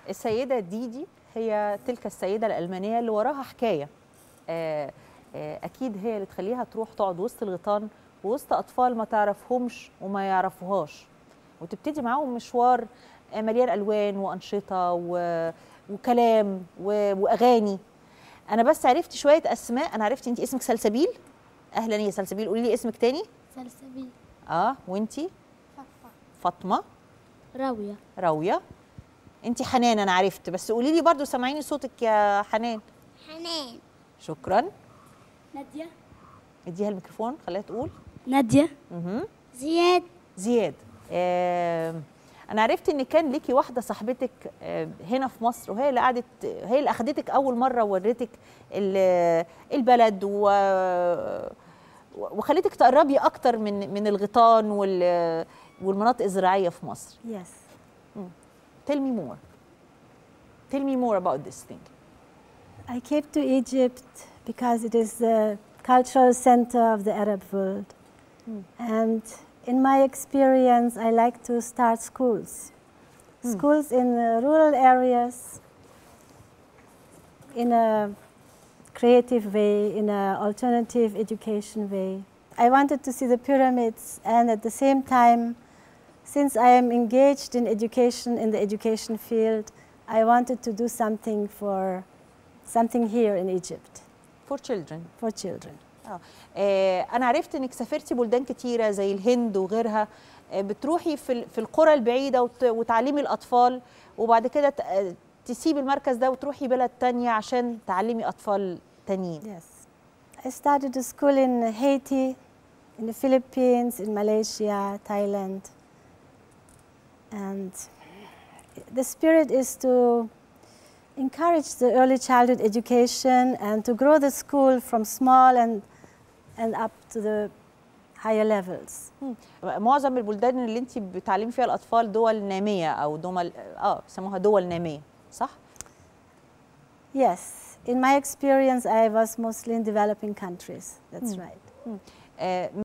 السيدة ديدي هي تلك السيدة الألمانية اللي وراها حكاية آه، آه، أكيد هي اللي تخليها تروح تقعد وسط الغيطان وسط أطفال ما تعرفهمش وما يعرفوهاش وتبتدي معاهم مشوار آه، مليان ألوان وأنشطة و... وكلام و... وأغاني أنا بس عرفت شوية أسماء أنا عرفت أنت اسمك سلسبيل أهلا يا سلسبيل قولي لي اسمك تاني سلسبيل اه وانتي فاطمة راوية راوية انتي حنان انا عرفت بس قولي لي برضو سامعيني صوتك يا حنان حنان شكرا نادية اديها الميكروفون خليها تقول نادية مهم. زياد زياد آه انا عرفت ان كان ليكي واحده صاحبتك آه هنا في مصر وهي اللي قعدت هي اللي اخدتك اول مره وورتك ال- البلد و وخليتك تقربي اكتر من من الغيطان وال والمناطق الزراعيه في مصر Yes. tell me more tell me more about this thing I came to Egypt because it is the cultural center of the Arab world. And in my experience, I like to start schools. Schools in uh, rural areas in a creative way, in an alternative education way. I wanted to see the pyramids and at the same time, since I am engaged in education, in the education field, I wanted to do something for something here in Egypt for children for children. اه آه، انا عرفت انك سافرتي بلدان كتيره زي الهند وغيرها آه، بتروحي في ال- في القرى البعيده وت- وتعلمي الاطفال وبعد كده ت- آه، تسيبي المركز ده وتروحي بلد تانية عشان تعلمي اطفال تانيين Yes. I started a school in Haiti, in the Philippines, in Malaysia, Thailand. And the spirit is to encourage the early childhood education and to grow the school from small and, and up to the higher levels. مم. معظم البلدان اللي انت بتعلمي فيها الاطفال دول ناميه او دول اه بيسموها دول ناميه صح Yes, in my experience, I was mostly in developing countries. That's right. آه،